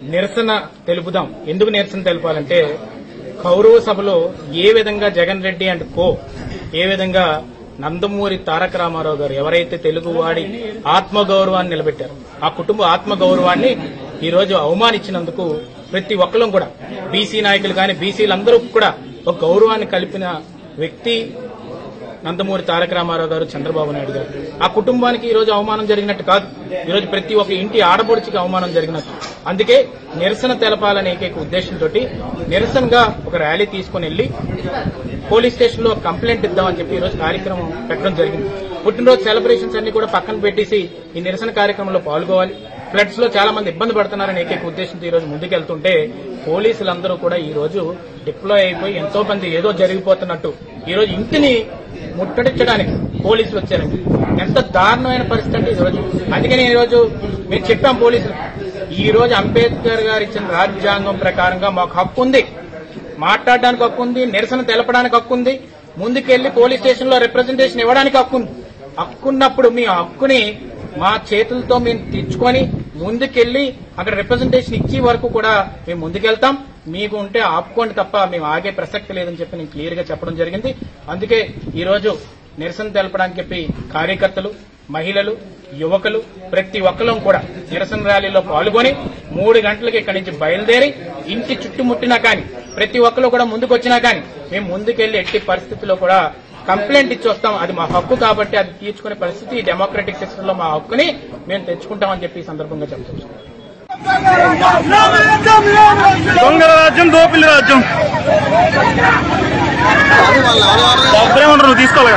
నిరసన తెలుపుదాం ఎందుకు నిరసన తెలపాలంటే కౌరవ సభలో ఏ విధంగా జగన్ రెడ్డి అండ్ కో ఏ విధంగా నందమూరి తారక రామారావు గారు ఎవరైతే తెలుగువాడి ఆత్మగౌరవాన్ని నిలబెట్టారు ఆ కుటుంబ ఆత్మగౌరవాన్ని ఈ రోజు అవమానించినందుకు ప్రతి ఒక్కరం కూడా బీసీ నాయకులు కానీ బీసీలందరూ కూడా ఒక గౌరవాన్ని కలిపిన వ్యక్తి నందమూరి తారక రామారావు గారు చంద్రబాబు నాయుడు గారు ఆ కుటుంబానికి ఈ రోజు అవమానం జరిగినట్టు కాదు ఈ రోజు ప్రతి ఒక్క ఇంటి ఆడపడుచుకి అవమానం జరిగినట్టు అందుకే నిరసన తెలపాలనే ఏకైక ఉద్దేశంతో నిరసనగా ఒక ర్యాలీ తీసుకుని వెళ్లి పోలీస్ స్టేషన్ లో కంప్లైంట్ ఇద్దామని చెప్పి ఈ రోజు కార్యక్రమం పెట్టడం జరిగింది పుట్టినరోజు సెలబ్రేషన్స్ అన్ని కూడా పక్కన పెట్టేసి ఈ నిరసన కార్యక్రమంలో పాల్గొవాలి ఫ్లడ్స్ లో చాలా మంది ఇబ్బంది పడుతున్నారని ఏకైక ఉద్దేశంతో ఈ రోజు ముందుకెళ్తుంటే పోలీసులందరూ కూడా ఈ రోజు డిప్లాయ్ అయిపోయి ఎంతో మంది ఏదో జరిగిపోతున్నట్టు ఈ రోజు ఇంటిని ముట్టడించడానికి పోలీసులు వచ్చారండి ఎంత దారుణమైన పరిస్థితి అంటే ఈ రోజు అందుకే నేను ఈ రోజు మేము చెప్పాం పోలీసులు ఈ రోజు అంబేద్కర్ గారు ఇచ్చిన రాజ్యాంగం ప్రకారంగా మాకు హక్కు ఉంది మాట్లాడడానికి హక్కు ఉంది నిరసన తెలపడానికి హక్కు ఉంది ముందుకెళ్లి పోలీస్ స్టేషన్ లో రిప్రజెంటేషన్ ఇవ్వడానికి హక్కు ఉంది హక్కున్నప్పుడు మీ హక్కుని మా చేతులతో మేము తెచ్చుకొని ముందుకెళ్లి అక్కడ రిప్రజెంటేషన్ ఇచ్చే వరకు కూడా మేము ముందుకెళ్తాం మీకు ఉంటే ఆపుకోండి తప్ప మేము ఆగే ప్రసక్తి లేదని చెప్పి నేను క్లియర్ గా చెప్పడం జరిగింది అందుకే ఈ రోజు నిరసన తెలపడానికి చెప్పి కార్యకర్తలు మహిళలు యువకులు ప్రతి ఒక్కరం కూడా నిరసన ర్యాలీలో పాల్గొని మూడు గంటలకి ఇక్కడి నుంచి బయలుదేరి ఇంటి చుట్టుముట్టినా కానీ ప్రతి ఒక్కరు కూడా ముందుకు వచ్చినా కానీ మేము ముందుకెళ్లి ఎట్టి పరిస్థితుల్లో కూడా కంప్లైంట్ ఇచ్చి వస్తాం అది మా హక్కు కాబట్టి అది తీర్చుకునే పరిస్థితి ఈ డెమోక్రటిక్ సిస్టమ్ లో మా హక్కుని మేము తెచ్చుకుంటామని చెప్పి ఈ సందర్భంగా చెప్తున్నాం దొంగల రాజ్యం దోపిల్లి రాజ్యం ఒక్కరే ఉండరు నువ్వు తీసుకోవాలి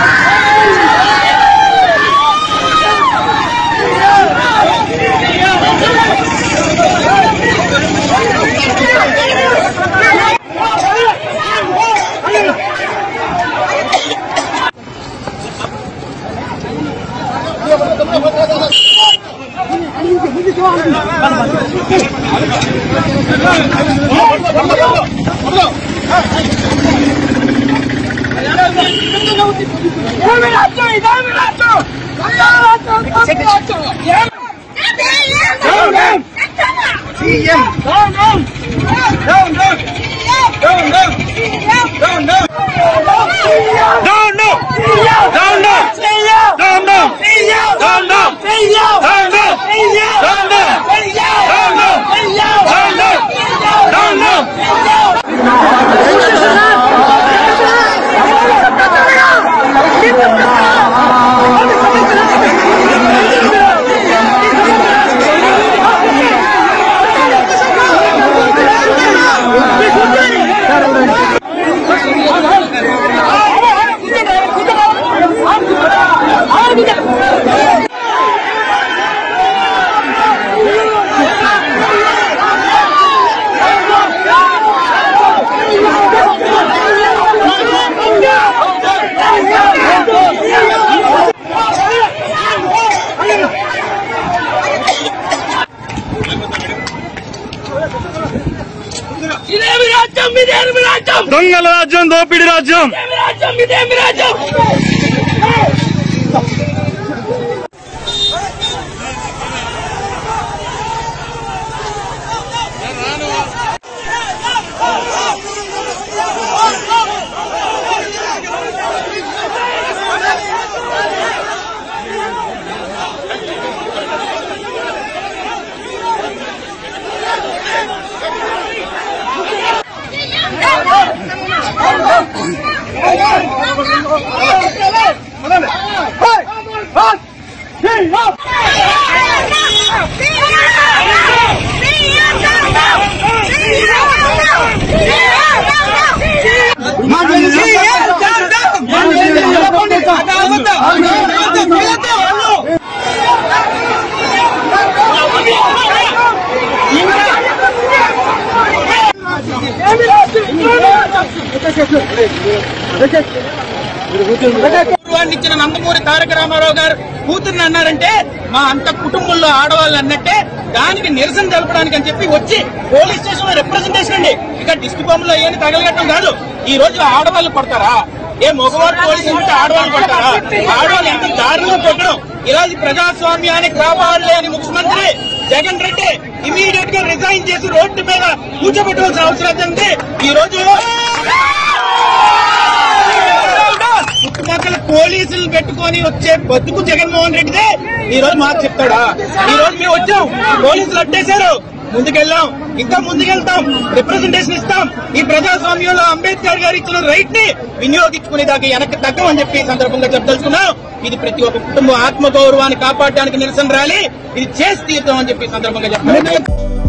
Down, no! Down, no! Down, no! Down, no! Down, no! Down, no! Down, no! Down, no! Down, no! Down, no! ఇదేమి రాజ్యం ఇదేమి రాజ్యం దొంగల రాజ్యం దోపిడి రాజ్యం ఇదేమి రాజ్యం ఇదేమి రాజ్యం గౌరవాన్ని ఇచ్చిన నందమూరి తారక రామారావు గారు కూతుర్ని అన్నారంటే మా అంత కుటుంబంలో ఆడవాళ్ళు అన్నట్టే దానికి నిరసన తెలపడానికి అని చెప్పి వచ్చి పోలీస్ స్టేషన్ లో రిప్రజెంటేషన్ అండి ఇక డిస్క్ బొమ్మలో ఏమి తగలగట్టడం కాదు ఈ రోజు ఆడవాళ్ళు కొడతారా ఏ మగవారు పోలీసులు ఉంటే ఆడవాళ్ళు కొడతారా ఆడవాళ్ళు ఎంత దారుణంగా కొట్టడం ఇలా ప్రజాస్వామ్యానికి కాపాడలేని ముఖ్యమంత్రి జగన్ రెడ్డి ఇమీడియట్ గా రిజైన్ చేసి రోడ్డు మీద కూర్చోబెట్టవలసిన అవసరం ఉంది ఈ రోజు చుట్టుపక్కల పోలీసులు పెట్టుకొని వచ్చే బతుకు జగన్మోహన్ రెడ్డిదే ఈ రోజు మాకు చెప్తాడా ఈ రోజు మేము వచ్చాం పోలీసులు అట్టేశారు ముందుకెళ్ళాం ఇంకా ముందుకెళ్తాం రిప్రజెంటేషన్ ఇస్తాం ఈ ప్రజాస్వామ్యంలో అంబేద్కర్ గారు ఇచ్చిన రైట్ ని వినియోగించుకునే దాకా వెనక్కి తగ్గమని చెప్పి ఈ సందర్భంగా చెప్పదలుచుకున్నాం ఇది ప్రతి ఒక్క కుటుంబ ఆత్మగౌరవాన్ని కాపాడడానికి నిరసన ర్యాలీ ఇది చేసి తీరుతామని చెప్పి ఈ సందర్భంగా చెప్తున్నాం